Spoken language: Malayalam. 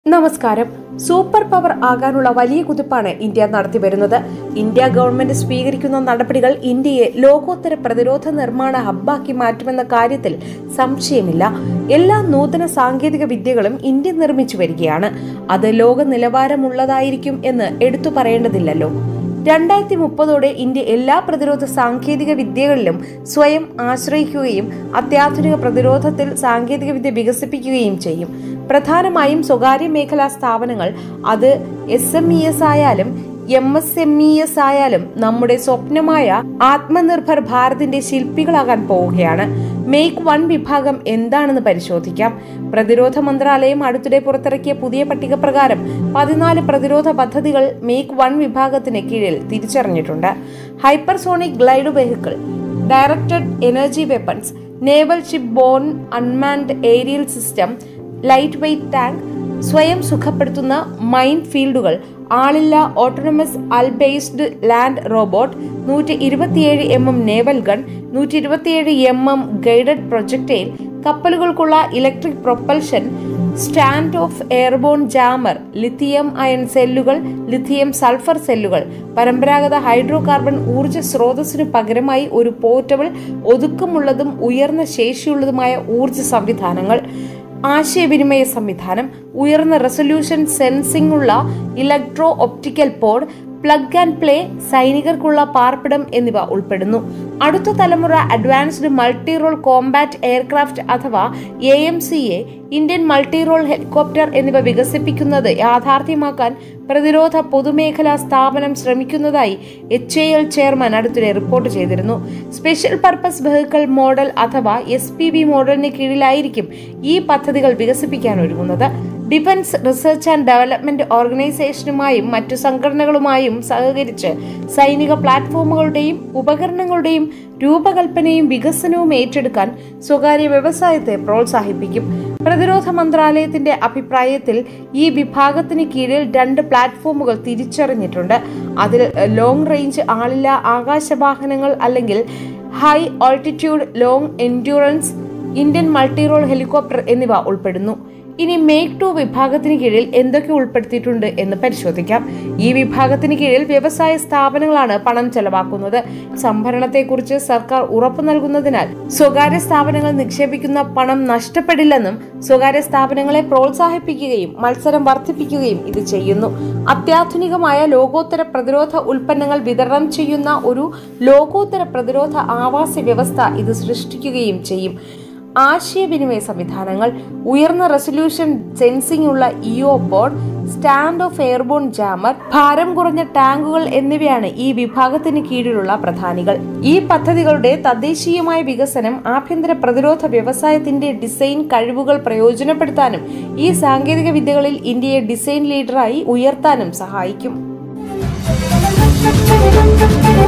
നമസ്കാരം സൂപ്പർ പവർ ആകാനുള്ള വലിയ കുതിപ്പാണ് ഇന്ത്യ നടത്തിവരുന്നത് ഇന്ത്യ ഗവൺമെന്റ് സ്വീകരിക്കുന്ന നടപടികൾ ഇന്ത്യയെ ലോകോത്തര പ്രതിരോധ നിർമ്മാണ ഹബ്ബാക്കി മാറ്റുമെന്ന കാര്യത്തിൽ സംശയമില്ല എല്ലാ നൂതന സാങ്കേതിക വിദ്യകളും ഇന്ത്യ നിർമ്മിച്ചു വരികയാണ് അത് ലോക നിലവാരമുള്ളതായിരിക്കും എന്ന് എടുത്തു പറയേണ്ടതില്ലല്ലോ രണ്ടായിരത്തി മുപ്പതോടെ ഇന്ത്യ എല്ലാ പ്രതിരോധ സാങ്കേതിക വിദ്യകളിലും സ്വയം ആശ്രയിക്കുകയും അത്യാധുനിക പ്രതിരോധത്തിൽ സാങ്കേതിക വിദ്യ വികസിപ്പിക്കുകയും ചെയ്യും പ്രധാനമായും സ്വകാര്യ മേഖലാ സ്ഥാപനങ്ങൾ അത് എസ് എം ഇ എസ് ആയാലും M S M E S ആയാലും നമ്മുടെ സ്വപ്നമായ ആത്മനിർഭർ ഭാരതിന്റെ ശില്പികളാകാൻ പോവുകയാണ് മേക്ക് വൺ വിഭാഗം എന്താണെന്ന് പരിശോധിക്കാം പ്രതിരോധ മന്ത്രാലയം അടുത്തിടെ പുറത്തിറക്കിയ പുതിയ പട്ടിക പ്രകാരം പതിനാല് പ്രതിരോധ പദ്ധതികൾ മേക്ക് വൺ വിഭാഗത്തിന് കീഴിൽ തിരിച്ചറിഞ്ഞിട്ടുണ്ട് hypersonic glide vehicle directed energy weapons naval shipborne unmanned aerial system lightweight tank സ്വയം സുഖപ്പെടുത്തുന്ന മൈൻ ഫീൽഡുകൾ ആളില്ല autonomous AI based land robot നൂറ്റി ഇരുപത്തിയേഴ് എം എം നേവൽ ഗൺ നൂറ്റി ഇരുപത്തിയേഴ് എം എം ഗൈഡഡ് പ്രൊജക്ടൈൽ കപ്പലുകൾക്കുള്ള electric propulsion stand off airborne jammer lithium ion സെല്ലുകൾ ലിഥിയം സൾഫർ സെല്ലുകൾ പരമ്പരാഗത ഹൈഡ്രോ കാർബൺ ഊർജ്ജ സ്രോതസ്സിനു പകരമായി ഒരു പോർട്ടബിൾ ഒതുക്കമുള്ളതും ഉയർന്ന ശേഷിയുള്ളതുമായ ഊർജ്ജ സംവിധാനങ്ങൾ ആശയവിനിമയ സംവിധാനം ഉയർന്ന റെസൊല്യൂഷൻ സെൻസിംഗ് ഉള്ള electro optical pod plug and play സൈനികർക്കുള്ള പാർപ്പിടം എന്നിവ ഉൾപ്പെടുന്നു അടുത്ത തലമുറ advanced multi role combat aircraft അഥവാ A M C A Indian multi role helicopter എന്നിവ വികസിപ്പിക്കുന്നത് യാഥാർത്ഥ്യമാക്കാൻ പ്രതിരോധ പൊതുമേഖലാ സ്ഥാപനം ശ്രമിക്കുന്നതായി എച്ച് എ എൽ ചെയർമാൻ അടുത്തിടെ റിപ്പോർട്ട് ചെയ്തിരുന്നു സ്പെഷ്യൽ പർപ്പസ് വെഹിക്കിൾ മോഡൽ അഥവാ എസ് പി ബി മോഡലിന് കീഴിലായിരിക്കും ഈ പദ്ധതികൾ വികസിപ്പിക്കാൻ ഒരുങ്ങുന്നത് ഡിഫൻസ് റിസർച്ച് ആൻഡ് ഡെവലപ്മെന്റ് ഓർഗനൈസേഷനുമായും മറ്റു സംഘടനകളുമായും സഹകരിച്ച് സൈനിക പ്ലാറ്റ്ഫോമുകളുടെയും ഉപകരണങ്ങളുടെയും രൂപകൽപ്പനയും വികസനവും ഏറ്റെടുക്കാൻ സ്വകാര്യ വ്യവസായത്തെ പ്രോത്സാഹിപ്പിക്കും പ്രതിരോധ മന്ത്രാലയത്തിന്റെ അഭിപ്രായത്തിൽ ഈ വിഭാഗത്തിന് കീഴിൽ രണ്ട് പ്ലാറ്റ്ഫോമുകൾ തിരിച്ചറിഞ്ഞിട്ടുണ്ട് അതിൽ ലോങ് റേഞ്ച് ആളില്ല ആകാശവാഹനങ്ങൾ അല്ലെങ്കിൽ high altitude long endurance Indian multi role helicopter എന്നിവ ഉൾപ്പെടുന്നു ഇനി മേക്ക് ടു വിഭാഗത്തിന് കീഴിൽ എന്തൊക്കെ ഉൾപ്പെടുത്തിയിട്ടുണ്ട് എന്ന് പരിശോധിക്കാം ഈ വിഭാഗത്തിന് കീഴിൽ വ്യവസായ സ്ഥാപനങ്ങളാണ് പണം ചെലവാക്കുന്നത് സംഭരണത്തെക്കുറിച്ച് സർക്കാർ ഉറപ്പു നൽകുന്നതിനാൽ സ്വകാര്യ സ്ഥാപനങ്ങൾ നിക്ഷേപിക്കുന്ന പണം നഷ്ടപ്പെടില്ലെന്നും സ്വകാര്യ സ്ഥാപനങ്ങളെ പ്രോത്സാഹിപ്പിക്കുകയും മത്സരം വർദ്ധിപ്പിക്കുകയും ഇത് ചെയ്യുന്നു അത്യാധുനികമായ ലോകോത്തര പ്രതിരോധ ഉൽപ്പന്നങ്ങൾ വിതരണം ചെയ്യുന്ന ഒരു ലോകോത്തര പ്രതിരോധ ആവാസ വ്യവസ്ഥ ഇത് സൃഷ്ടിക്കുകയും ചെയ്യും ആശയവിനിമയ സംവിധാനങ്ങൾ ഉയർന്ന റെസൊല്യൂഷൻ സെൻസിംഗ് ഉള്ള EO board stand off airborne jammer ഭാരം കുറഞ്ഞ ടാങ്കുകൾ എന്നിവയാണ് ഈ വിഭാഗത്തിന് കീഴിലുള്ള പ്രധാനികൾ ഈ പദ്ധതികളുടെ തദ്ദേശീയമായ വികസനം ആഭ്യന്തര പ്രതിരോധ വ്യവസായത്തിന്റെ ഡിസൈൻ കഴിവുകൾ പ്രയോജനപ്പെടുത്താനും ഈ സാങ്കേതിക വിദ്യകളിൽ ഇന്ത്യയെ ഡിസൈൻ ലീഡറായി ഉയർത്താനും സഹായിക്കും